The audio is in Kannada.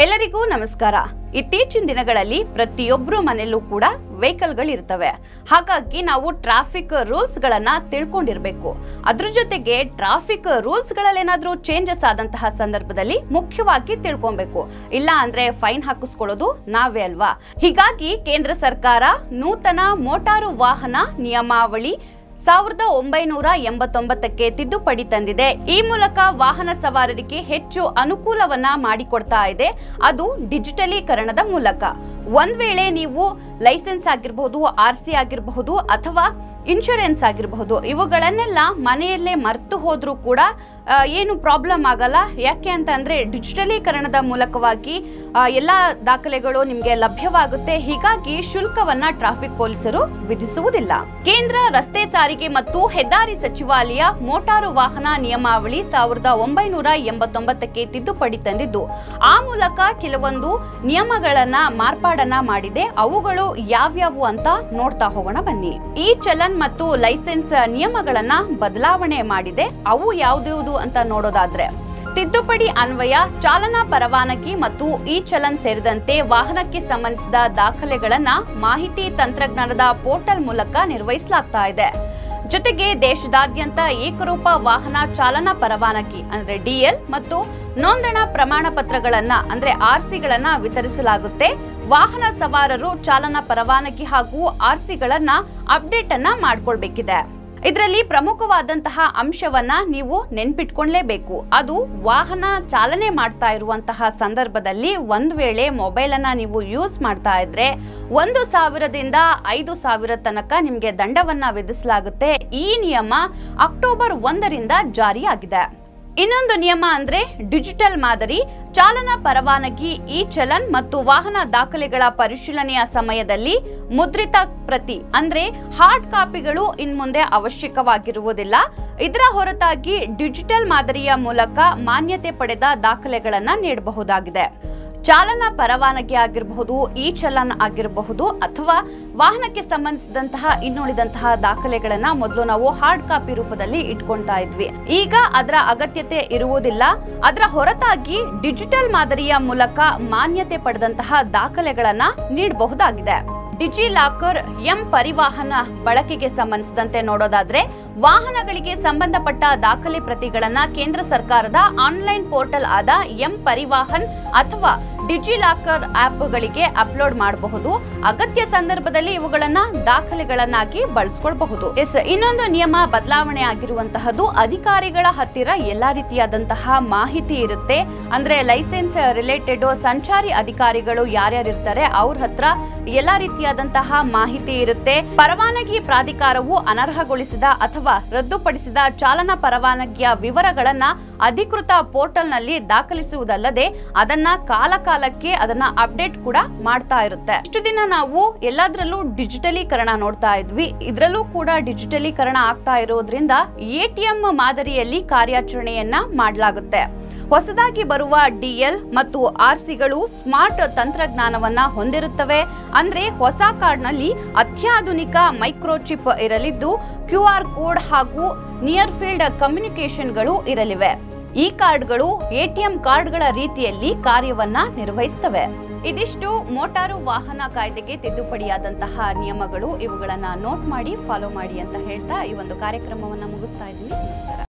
ಎಲ್ಲರಿಗೂ ನಮಸ್ಕಾರ ಇತ್ತೀಚಿನ ದಿನಗಳಲ್ಲಿ ಪ್ರತಿಯೊಬ್ಬರ ಮನೆಯಲ್ಲೂ ಕೂಡ ವೆಹಿಕಲ್ಗಳು ಇರ್ತವೆ ಹಾಗಾಗಿ ನಾವು ಟ್ರಾಫಿಕ್ ರೂಲ್ಸ್ ಗಳನ್ನ ತಿಳ್ಕೊಂಡಿರ್ಬೇಕು ಅದ್ರ ಜೊತೆಗೆ ಟ್ರಾಫಿಕ್ ರೂಲ್ಸ್ ಗಳಲ್ಲೇನಾದ್ರೂ ಚೇಂಜಸ್ ಆದಂತಹ ಸಂದರ್ಭದಲ್ಲಿ ಮುಖ್ಯವಾಗಿ ತಿಳ್ಕೊಬೇಕು ಇಲ್ಲ ಅಂದ್ರೆ ಫೈನ್ ಹಾಕಿಸ್ಕೊಳ್ಳೋದು ನಾವೇ ಅಲ್ವಾ ಹೀಗಾಗಿ ಕೇಂದ್ರ ಸರ್ಕಾರ ನೂತನ ಮೋಟಾರು ವಾಹನ ನಿಯಮಾವಳಿ ಸಾವಿರದ ಒಂಬೈನೂರ ಎಂಬತ್ತೊಂಬತ್ತಕ್ಕೆ ತಿದ್ದುಪಡಿ ತಂದಿದೆ ಈ ಮೂಲಕ ವಾಹನ ಸವಾರರಿಗೆ ಹೆಚ್ಚು ಅನುಕೂಲವನ್ನ ಮಾಡಿಕೊಡ್ತಾ ಇದೆ ಅದು ಡಿಜಿಟಲೀಕರಣದ ಮೂಲಕ ಒಂದ್ ವೇಳೆ ನೀವು ಲೈಸೆನ್ಸ್ ಆಗಿರಬಹುದು ಆರ್ ಸಿ ಆಗಿರಬಹುದು ಅಥವಾ ಇನ್ಶೂರೆನ್ಸ್ ಆಗಿರಬಹುದು ಇವುಗಳನ್ನೆಲ್ಲ ಮನೆಯಲ್ಲೇ ಮರ್ತು ಹೋದ್ರೂ ಕೂಡ ಆ, ಏನು ಪ್ರಾಬ್ಲಮ್ ಆಗಲ್ಲ ಯಾಕೆ ಅಂತ ಅಂದ್ರೆ ಡಿಜಿಟಲೀಕರಣದ ಮೂಲಕವಾಗಿ ಆ, ಎಲ್ಲಾ ದಾಖಲೆಗಳು ನಿಮಗೆ ಲಭ್ಯವಾಗುತ್ತೆ ಹೀಗಾಗಿ ಶುಲ್ಕವನ್ನ ಟ್ರಾಫಿಕ್ ಪೊಲೀಸರು ವಿಧಿಸುವುದಿಲ್ಲ ಕೇಂದ್ರ ರಸ್ತೆ ಸಾರಿಗೆ ಮತ್ತು ಹೆದ್ದಾರಿ ಸಚಿವಾಲಯ ಮೋಟಾರು ವಾಹನ ನಿಯಮಾವಳಿ ಸಾವಿರದ ಒಂಬೈನೂರ ಎಂಬತ್ತೊಂಬತ್ತಕ್ಕೆ ತಿದ್ದುಪಡಿ ತಂದಿದ್ದು ಆ ಮೂಲಕ ಕೆಲವೊಂದು ನಿಯಮಗಳನ್ನ ಮಾರ್ಪಾಡನ್ನ ಮಾಡಿದೆ ಅವುಗಳು ಯಾವ್ಯಾವು ಅಂತ ನೋಡ್ತಾ ಹೋಗೋಣ ಬನ್ನಿ ಈ ಚಲನ್ ಮತ್ತು ಲೈಸೆನ್ಸ್ ನಿಯಮಗಳನ್ನ ಬದಲಾವಣೆ ಮಾಡಿದೆ ಅವು ಯಾವ್ದ್ಯಾವ್ದು ಅಂತ ನೋಡೋದಾದ್ರೆ ತಿದ್ದುಪಡಿ ಅನ್ವಯ ಚಾಲನಾ ಪರವಾನಗಿ ಮತ್ತು ಈ ಚಲನ್ ಸೇರಿದಂತೆ ವಾಹನಕ್ಕೆ ಸಂಬಂಧಿಸಿದ ದಾಖಲೆಗಳನ್ನ ಮಾಹಿತಿ ತಂತ್ರಜ್ಞಾನದ ಪೋರ್ಟಲ್ ಮೂಲಕ ನಿರ್ವಹಿಸಲಾಗ್ತಾ ಇದೆ ಜೊತೆಗೆ ದೇಶದಾದ್ಯಂತ ಏಕರೂಪ ವಾಹನ ಚಾಲನಾ ಪರವಾನಗಿ ಅಂದ್ರೆ ಡಿಎಲ್ ಮತ್ತು ನೋಂದಣಾ ಪ್ರಮಾಣ ಪತ್ರಗಳನ್ನ ಅಂದ್ರೆ ಆರ್ಸಿಗಳನ್ನ ವಿತರಿಸಲಾಗುತ್ತೆ ವಾಹನ ಸವಾರರು ಚಾಲನಾ ಪರವಾನಗಿ ಹಾಗೂ ಆರ್ಸಿಗಳನ್ನ ಅಪ್ಡೇಟ್ ಅನ್ನ ಮಾಡ್ಕೊಳ್ಬೇಕಿದೆ ಇದರಲ್ಲಿ ಪ್ರಮುಖವಾದಂತಹ ಅಂಶವನ್ನ ನೀವು ನೆನ್ಪಿಟ್ಕೊಳ್ಳೇಬೇಕು ಅದು ವಾಹನ ಚಾಲನೆ ಮಾಡ್ತಾ ಇರುವಂತಹ ಸಂದರ್ಭದಲ್ಲಿ ಒಂದ್ ವೇಳೆ ಮೊಬೈಲ್ ಅನ್ನ ನೀವು ಯೂಸ್ ಮಾಡ್ತಾ ಇದ್ರೆ ಒಂದು ಸಾವಿರದಿಂದ ಐದು ಸಾವಿರ ತನಕ ನಿಮ್ಗೆ ದಂಡವನ್ನ ವಿಧಿಸಲಾಗುತ್ತೆ ಈ ನಿಯಮ ಅಕ್ಟೋಬರ್ ಒಂದರಿಂದ ಜಾರಿಯಾಗಿದೆ ಇನ್ನೊಂದು ನಿಯಮ ಅಂದ್ರೆ ಡಿಜಿಟಲ್ ಮಾದರಿ ಚಾಲನಾ ಪರವಾನಗಿ ಇ ಚಲನ್ ಮತ್ತು ವಾಹನ ದಾಖಲೆಗಳ ಪರಿಶೀಲನೆಯ ಸಮಯದಲ್ಲಿ ಮುದ್ರಿತ ಪ್ರತಿ ಅಂದ್ರೆ ಹಾರ್ಡ್ ಕಾಪಿಗಳು ಇನ್ಮುಂದೆ ಅವಶ್ಯಕವಾಗಿರುವುದಿಲ್ಲ ಇದರ ಹೊರತಾಗಿ ಡಿಜಿಟಲ್ ಮಾದರಿಯ ಮೂಲಕ ಮಾನ್ಯತೆ ಪಡೆದ ದಾಖಲೆಗಳನ್ನ ನೀಡಬಹುದಾಗಿದೆ ಚಾಲನಾ ಪರವಾನಗಿ ಆಗಿರಬಹುದು ಈ ಚಲನ್ ಆಗಿರಬಹುದು ಅಥವಾ ವಾಹನಕ್ಕೆ ಸಂಬಂಧಿಸಿದಂತಹ ಇನ್ನುಳಿದಂತಹ ದಾಖಲೆಗಳನ್ನ ಮೊದಲು ನಾವು ಹಾರ್ಡ್ ಕಾಪಿ ರೂಪದಲ್ಲಿ ಇಟ್ಕೊಳ್ತಾ ಇದ್ವಿ ಈಗ ಅದರ ಅಗತ್ಯತೆ ಇರುವುದಿಲ್ಲ ಅದರ ಹೊರತಾಗಿ ಡಿಜಿಟಲ್ ಮಾದರಿಯ ಮೂಲಕ ಮಾನ್ಯತೆ ಪಡೆದಂತಹ ದಾಖಲೆಗಳನ್ನ ನೀಡಬಹುದಾಗಿದೆ ಡಿಜಿ ಲಾಕರ್ ಎಂ ಪರಿವಾಹನ ಬಳಕೆಗೆ ಸಂಬಂಧಿಸಿದಂತೆ ನೋಡೋದಾದ್ರೆ ವಾಹನಗಳಿಗೆ ಸಂಬಂಧಪಟ್ಟ ದಾಖಲೆ ಪ್ರತಿಗಳನ್ನ ಕೇಂದ್ರ ಸರ್ಕಾರದ ಆನ್ಲೈನ್ ಪೋರ್ಟಲ್ ಆದ ಎಂ ಪರಿವಾಹನ್ ಅಥವಾ ಡಿಜಿ ಲಾಕರ್ ಆಪ್ಗಳಿಗೆ ಅಪ್ಲೋಡ್ ಮಾಡಬಹುದು ಅಗತ್ಯ ಸಂದರ್ಭದಲ್ಲಿ ಇವುಗಳನ್ನ ದಾಖಲೆಗಳನ್ನಾಗಿ ಬಳಸ್ಕೊಳ್ಬಹುದು ಎಸ್ ಇನ್ನೊಂದು ನಿಯಮ ಬದಲಾವಣೆ ಆಗಿರುವಂತಹದ್ದು ಅಧಿಕಾರಿಗಳ ಹತ್ತಿರ ಎಲ್ಲಾ ರೀತಿಯಾದಂತಹ ಮಾಹಿತಿ ಇರುತ್ತೆ ಅಂದ್ರೆ ಲೈಸೆನ್ಸ್ ರಿಲೇಟೆಡ್ ಸಂಚಾರಿ ಅಧಿಕಾರಿಗಳು ಯಾರ್ಯಾರು ಇರ್ತಾರೆ ಅವ್ರ ಹತ್ರ ಎಲ್ಲಾ ರೀತಿಯಾದಂತಹ ಮಾಹಿತಿ ಇರುತ್ತೆ ಪರವಾನಗಿ ಪ್ರಾಧಿಕಾರವು ಅನರ್ಹಗೊಳಿಸಿದ ಅಥವಾ ರದ್ದುಪಡಿಸಿದ ಚಾಲನಾ ಪರವಾನಗಿಯ ವಿವರಗಳನ್ನ ಅಧಿಕೃತ ಪೋರ್ಟಲ್ ನಲ್ಲಿ ದಾಖಲಿಸುವುದಲ್ಲದೆ ಅದನ್ನ ಕಾಲ ಕಾಲಕ್ಕೆ ಅದನ್ನ ಅಪ್ಡೇಟ್ ಕೂಡ ಮಾಡ್ತಾ ಇರುತ್ತೆ ಇಷ್ಟು ದಿನ ನಾವು ಎಲ್ಲದರಲ್ಲೂ ಡಿಜಿಟಲೀಕರಣ ನೋಡ್ತಾ ಇದ್ವಿ ಇದರಲ್ಲೂ ಕೂಡ ಡಿಜಿಟಲೀಕರಣ ಆಗ್ತಾ ಇರೋದ್ರಿಂದ ಎಟಿಎಂ ಮಾದರಿಯಲ್ಲಿ ಕಾರ್ಯಾಚರಣೆಯನ್ನ ಮಾಡಲಾಗುತ್ತೆ ಹೊಸದಾಗಿ ಬರುವ ಡಿಎಲ್ ಮತ್ತು ಆರ್ಸಿಗಳು ಸ್ಮಾರ್ಟ್ ತಂತ್ರಜ್ಞಾನವನ್ನ ಹೊಂದಿರುತ್ತವೆ ಅಂದ್ರೆ ಹೊಸ ಕಾರ್ಡ್ನಲ್ಲಿ ಅತ್ಯಾಧುನಿಕ ಮೈಕ್ರೋಚಿಪ್ ಇರಲಿದ್ದು ಕ್ಯೂ ಆರ್ ಕೋಡ್ ಹಾಗೂ ನಿಯರ್ ಫೀಲ್ಡ್ ಕಮ್ಯುನಿಕೇಶನ್ಗಳು ಇರಲಿವೆ ಈ ಕಾರ್ಡ್ಗಳು ಎಟಿಎಂ ಕಾರ್ಡ್ಗಳ ರೀತಿಯಲ್ಲಿ ಕಾರ್ಯವನ್ನ ನಿರ್ವಹಿಸ್ತವೆ ಇದಿಷ್ಟು ಮೋಟಾರು ವಾಹನ ಕಾಯ್ದೆಗೆ ತಿದ್ದುಪಡಿಯಾದಂತಹ ನಿಯಮಗಳು ಇವುಗಳನ್ನ ನೋಟ್ ಮಾಡಿ ಫಾಲೋ ಮಾಡಿ ಅಂತ ಹೇಳ್ತಾ ಈ ಒಂದು ಕಾರ್ಯಕ್ರಮವನ್ನ ಮುಗಿಸ್ತಾ ಇದ್ದೀನಿ ನಮಸ್ಕಾರ